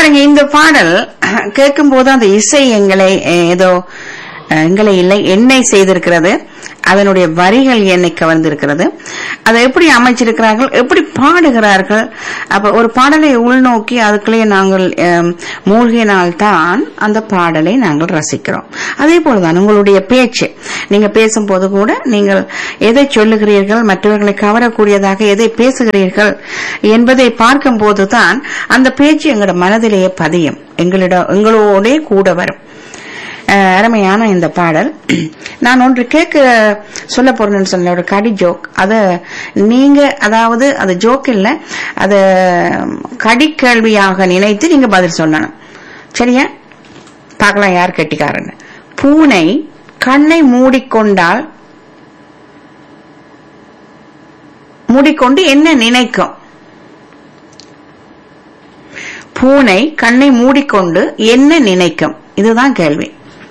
பாருங்க இந்த பாடல் கேட்கும் போது அந்த இசை எங்களை அஹ், ஏதோ அஹ், எங்களை இல்லை என்னை செய்திருக்கிறது அதனுடைய வரிகள் என்னை கவர்ந்திருக்கிறது அதை எப்படி அமைச்சிருக்கிறார்கள் எப்படி பாடுகிறார்கள் அப்ப ஒரு பாடலை உள்நோக்கி அதுக்குள்ளே நாங்கள் அஹ், மூழ்கினால்தான் அந்த பாடலை நாங்கள் ரசிக்கிறோம் அதே போலதான் உங்களுடைய பேச்சு நீங்க பேசும்போது கூட நீங்கள் எதை சொல்லுகிறீர்கள் மற்றவர்களை கவரக்கூடியதாக எதை பேசுகிறீர்கள் என்பதை பார்க்கும் போதுதான் அந்த பேச்சு எங்களோட மனதிலேயே பதியும் எங்களிடம் எங்களோடே கூட வரும் அஹ், அருமையான இந்த பாடல் நான் ஒன்று கேட்க சொல்ல போறேன்னு சொன்ன ஒரு கடி ஜோக் அத நீங்க அதாவது அது ஜோக் இல்ல அத கடி கேள்வியாக நினைத்து நீங்க பதில் சொல்லணும் சரியா பார்க்கலாம் யார் கெட்டிக்காரன்னு பூனை கண்ணை மூடிக்கொண்டால் மூடிக்கொண்டு என்ன நினைக்கும் பூனை கண்ணை மூடிக்கொண்டு என்ன நினைக்கும் இதுதான் கேள்வி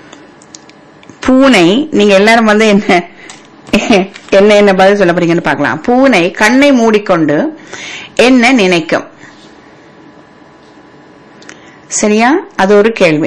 பூனை நீங்க எல்லாரும் வந்து என்ன என்ன என்ன பதில் சொல்ல போறீங்கன்னு பார்க்கலாம் பூனை கண்ணை மூடிக்கொண்டு என்ன நினைக்கும் சரியா அது ஒரு கேள்வி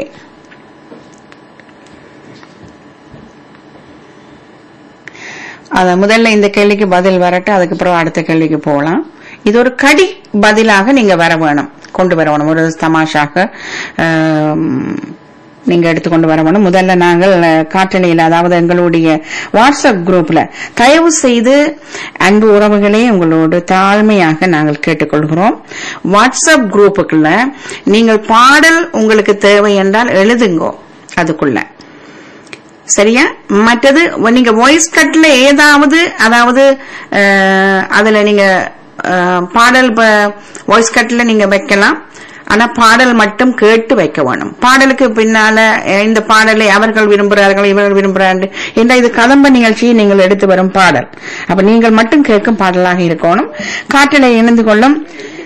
அத முதல்ல இந்த கேள்விக்கு பதில் வரட்டும் அதுக்கப்புறம் அடுத்த கேள்விக்கு போகலாம் இது ஒரு கடி பதிலாக நீங்க வர வேணும் கொண்டு வர வேணும் ஒரு தமாஷாக ஆம், நீங்க எடுத்துக்கொண்டு வர வேணும் முதல்ல நாங்கள் அஹ், காற்றலையில் அதாவது எங்களுடைய வாட்ஸ்அப் குரூப்ல தயவு செய்து அன்பு உறவுகளே உங்களோடு தாழ்மையாக நாங்கள் கேட்டுக்கொள்கிறோம் வாட்ஸ்அப் குரூப்புக்குள்ள நீங்கள் பாடல் உங்களுக்கு தேவை என்றால் எழுதுங்கோ அதுக்குள்ள சரியா மற்றது நீங்க வாய்ஸ் கட்ல ஏதாவது அதாவது அஹ், அதுல நீங்க அஹ், பாடல் வாய்ஸ் கட்ல நீங்க வைக்கலாம் ஆனா பாடல் மட்டும் கேட்டு வைக்க வேணும் பாடலுக்கு பின்னால அஹ், இந்த பாடலை அவர்கள் விரும்புகிறார்கள் இவர்கள் விரும்புகிறார்கள் என்ற இது கதம்ப நிகழ்ச்சியை நீங்கள் எடுத்து வரும் பாடல் அப்ப நீங்கள் மட்டும் கேட்கும் பாடலாக இருக்கணும் காற்றில இணைந்து கொள்ளும்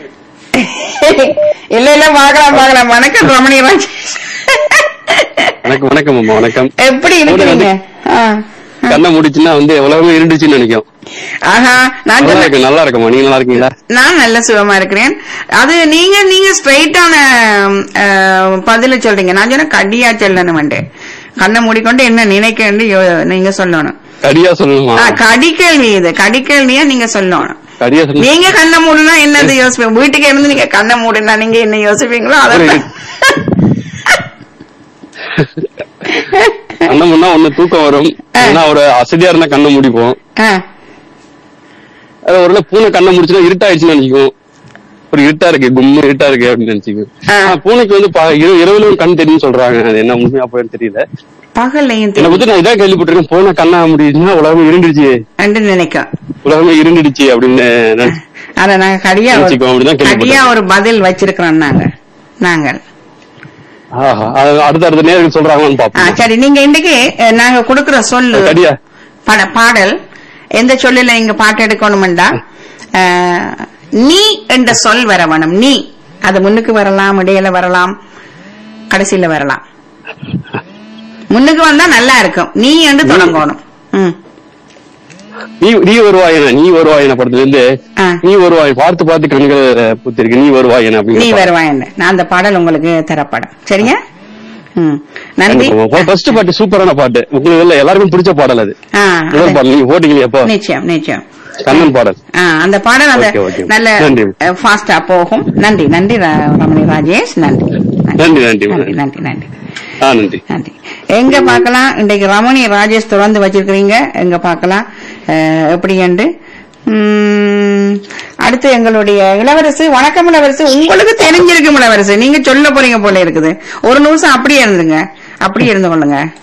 இல்ல இல்ல பார்க்கலாம் பார்க்கலாம் வணக்கம் ரமணிராஜ் வணக்கம் வணக்கம் அம்மா வணக்கம் எப்படி இருக்கிறீங்க ஆ. கண்ணை முடிச்சுன்னா வந்து எவ்வளவு இருந்துச்சுன்னு நினைக்கும் ஆஹா நான் நல்லா சொன்ன இருக்கு நல்லா இருக்கம்மா நீங்க நல்லா இருக்கீங்களா நான் நல்ல சுகமா இருக்கிறேன் அது நீங்க நீங்க ஸ்ட்ரைட்டான பதில சொல்றீங்க நான் சொன்ன கடியா சொல்லணும் கண்ணை மூடிக்கொண்டு என்ன நினைக்க நீங்க சொல்லணும் கடியா சொல்லணுமா ஆ, கடி கேள்வி இது கடி கேள்வியா நீங்க சொல்லணும் கடியா சொல்லணும் நீங்க கண்ணை மூடுனா என்னது யோசிப்பீங்க வீட்டுக்கு இருந்து நீங்க கண்ணை மூடுனா நீங்க என்ன யோசிப்பீங்களோ அதை ஒரு- கண்ணை முன்னா ஒண்ணு தூக்கம் வரும் ஏன்னா ஒரு அசதியா இருந்தா கண்ணை முடிப்போம் ஆ, அது ஒரு பூனை கண்ணை முடிச்சுன்னா இருட்டாயிடுச்சுன்னு நினைக்கும் ஒரு இருட்டா இருக்கு கும்மு இருட்டா இருக்கு அப்படின்னு நினைச்சுக்கும் ஆ. ஆனா, பூனைக்கு வந்து ப- இரவு- இரவுல கண் தெரியும் சொல்றாங்க அது என்ன உண்மையா போயின்னு தெரியல பகல்லையும் என்னை தெரியும் பத்தி நான் இதான் கேள்விப்பட்டிருக்கேன் பூனை கண்ணா முடிச்சுன்னா உலகம் இருண்டுச்சு என்று நினைக்கும் உலகமே இருண்டுடுச்சு அப்படின்னு நினைச்சு- ஆனா நாங்க கடியா ஒரு- நினைச்சுக்கோ, அப்படிதான் கேள்விப்பட்டேன். கடியா ஒரு பதில் வச்சிருக்கிறோம் நாங்க நாங்கள் ஆஹா, அது அடுத்த அடுத்த நேருக்கு சொல்றாங்களான்னு ஆ, பாப்போம் சரி நீங்க இன்னைக்கு அஹ், நாங்க கொடுக்கிற சொல்லு கடியா பட- பாடல் எந்த சொல்லுல நீங்க பாட்டு எடுக்கணும்டா அஹ், நீ என்ற சொல் வர வேணும் நீ அது முன்னுக்கு வரலாம் இடையில வரலாம் கடைசியில வரலாம் முன்னுக்கு வந்தா நல்லா இருக்கும் நீ என்று தொடங்கணும் ம். நீ நீ வருவாயன நீ வருவாயன படத்துல இருந்து ஆ. நீ வருவாய் பார்த்து பார்த்து கண்கள் பூத்திருக்கு நீ வருவாயன நீ அப்படின்னு வருவாய் நான் அந்த பாடல் உங்களுக்கு தரப்படும் சரியா ம். நன்றி ஃபர்ஸ்ட் பாட்டு சூப்பரான பாட்டு உங்களுக்கு இல்ல எல்லாருக்கும் பிடிச்ச பாடல் அது ஆ, முதல் அது- பாடல் நீங்க போட்டீங்களே எப்போ நிச்சயம் நிச்சயம் கண்ணன் பாடல் ஆ, அந்த பாடல் அந்த Okay, okay. நல்ல நன்றி. ஃபாஸ்டா போகும் நன்றி நன்றி ர- ரமணி ராஜேஷ் நன்றி நன்றி, நன்றி, நன்றி நன்றி நன்றி ஆ நன்றி நன்றி எங்க பார்க்கலாம் இன்றைக்கு ரமணி ராஜேஷ் திறந்து வச்சிருக்கிறீங்க எங்க பார்க்கலாம் அஹ், எப்படி என்று உம், அடுத்து எங்களுடைய இளவரசு வணக்கம் இளவரசு உங்களுக்கு தெரிஞ்சிருக்கும் இளவரசு நீங்க சொல்ல போறீங்க போல இருக்குது ஒரு நிமிஷம் அப்படியே இருந்துங்க அப்படியே இருந்து கொள்ளுங்க